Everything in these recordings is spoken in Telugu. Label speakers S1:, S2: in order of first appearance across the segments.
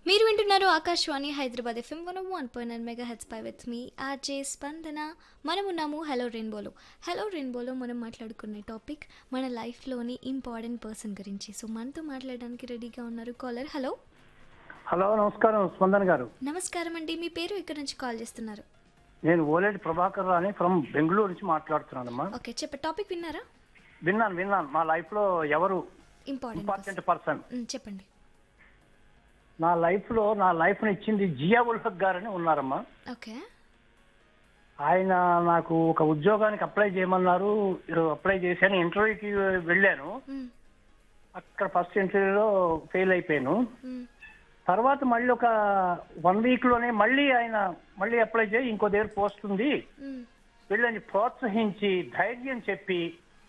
S1: మీరు వింటున్నారు Akashvani Hyderabad FM one one point nine mega హెడ్స్ పై విత్ మీ ఆర్జే స్పందన మనం ఉన్నాము హలో రెయిన్బోలో హలో రెయిన్బోలో మనం మాట్లాడుకునే టాపిక్ మన లైఫ్లోని ఇంపార్టెంట్ పర్సన్ గురించి సో మనతో మాట్లాడడానికి రెడీగా ఉన్నారు కాలర్ హలో
S2: హలో నమస్కారం స్పందన్ గారు
S1: నమస్కారం అండి మీ పేరు ఇక్కడ నుంచి కాల్ చేస్తున్నారు
S2: నేను ఓలేటి ప్రభాకర్ రాని ఫ్రమ్ బెంగళూరు నుంచి మాట్లాడుతున్నానమ్మా
S1: ఓకే చెప్ప టాపిక్ విన్నారా
S2: విన్నాను విన్నాను మా లైఫ్ లో ఎవరు
S1: ఇంపార్టెంట్
S2: ఇంపార్టెంట్ పర్సన్
S1: చెప్పండి
S2: నా లైఫ్ లో నా లైఫ్ ని ఇచ్చింది జియా ఉల్ హక్ గారని ఉన్నారమ్మా
S1: ఓకే
S2: ఆయన నాకు ఒక ఉద్యోగానికి అప్లై చేయమన్నారు అప్లై చేశాను ఇంటర్వ్యూకి వెళ్ళాను అక్కడ ఫస్ట్ ఇంటర్వ్యూలో ఫెయిల్ అయిపోయాను తర్వాత మళ్ళీ ఒక వన్ వీక్ లోనే మళ్ళీ ఆయన మళ్ళీ అప్లై చేయి ఇంకో దగ్గర పోస్ట్ ఉంది వీళ్ళని ప్రోత్సహించి ధైర్యం చెప్పి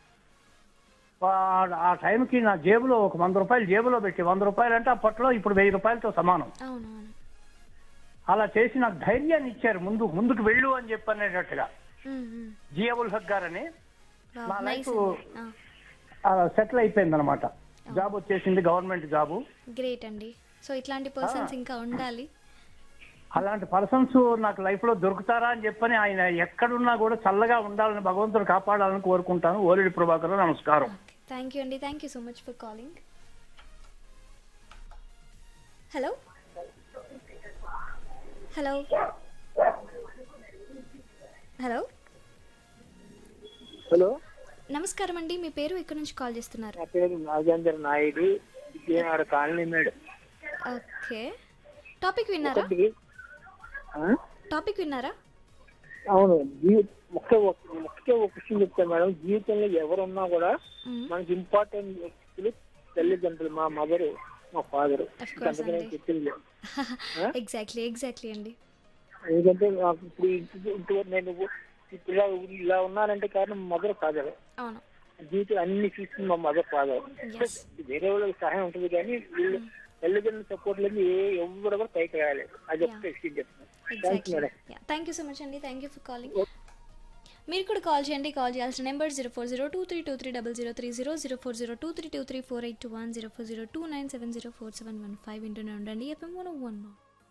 S2: ఆ- ఆ టైంకి నా జేబులో ఒక వంద రూపాయలు జేబులో పెట్టి వంద రూపాయలు అంటే అప్పట్లో ఇప్పుడు వెయ్యి రూపాయలతో సమానం
S1: అవునవును
S2: అలా చేసి నాకు ధైర్యాన్ని ఇచ్చారు ముందు ముందుకు వెళ్ళు అని చెప్పి అనేటట్టుగా జియాబుల్ హక్ గారని నా
S1: నైస్
S2: లైఫ్ సెటిల్ అయిపోయింది అనమాట జాబ్ వచ్చేసింది గవర్నమెంట్ జాబు
S1: గ్రేట్ అండి సో ఇట్లాంటి పర్సన్స్ ఇంకా ఉండాలి
S2: అలాంటి పర్సన్స్ నాకు లైఫ్ లో దొరుకుతారా అని చెప్పని ఆయన ఎక్కడున్నా కూడా చల్లగా ఉండాలని భగవంతుడు కాపాడాలని కోరుకుంటాను ఓలిడి ప్రభాకర్ నమస్కారం
S1: థ్యాంక్ యూ అండి thank you so much for calling hello hello hello
S3: hello
S1: నమస్కారం అండి మీ పేరు ఎక్కడి నుంచి కాల్ చేస్తున్నారు
S3: నా పేరు Nagendra Naidu Vijayanagara colony madam
S1: okay topic విన్నారా
S3: ఒకటి ఆ?
S1: టాపిక్ విన్నారా
S3: అవును జీ- ముఖ్య ఒక- ముఖ్య ఒక విషయం చెప్తాను మేడం జీవితంలో ఎవరున్నా కూడా
S1: మ్మ్.
S3: మనకి ఇంపార్టెంట్ వ్యక్తులు తల్లిదండ్రులు మా మదర్ మా ఫాదర్
S1: Of course
S3: అంతకనే
S1: అండి.
S3: చెప్పింది
S1: ఎగ్జాక్ట్లీ ఎగ్జాక్ట్లీ అండి
S3: ఎందుకంటే నాకు ఇప్పుడు ఇంటి- ఇంటి వరకు నేను ఇప్పుడు ఇలా ఇలా ఉన్నానంటే కారణం మదర్ ఫాదర్
S1: అవును
S3: జీవితం అన్ని చూస్తుంది మా మదర్ ఫాదర్
S1: Yes.
S3: వేరే వాళ్ళకి సహాయం ఉంటుంది కానీ వీళ్ళు తల్లిదండ్రుల సపోర్ట్ లేదు ఏ ఎవరు కూడా పైకి రాలేదు అది ఒక విషయం చెప్తున్నాను thanks madam
S1: thank you so much అండి థ్యాంక్ యూ ఫర్ కాలింగ్ మీరు కూడా కాల్ చేయండి కాల్ చేయాల్సిన number zero four zero two three two three double zero three zero zero four zero two three two three four eight two one zero four zero two nine seven zero four seven one five వింటూనే ఉండండి ఎఫ్ఎం వన్ వన్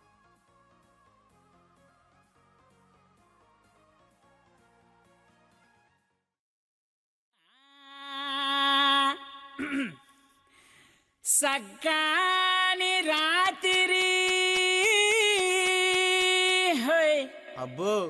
S4: సగ్గాని రాత్రి హోయ్
S5: అబ్బో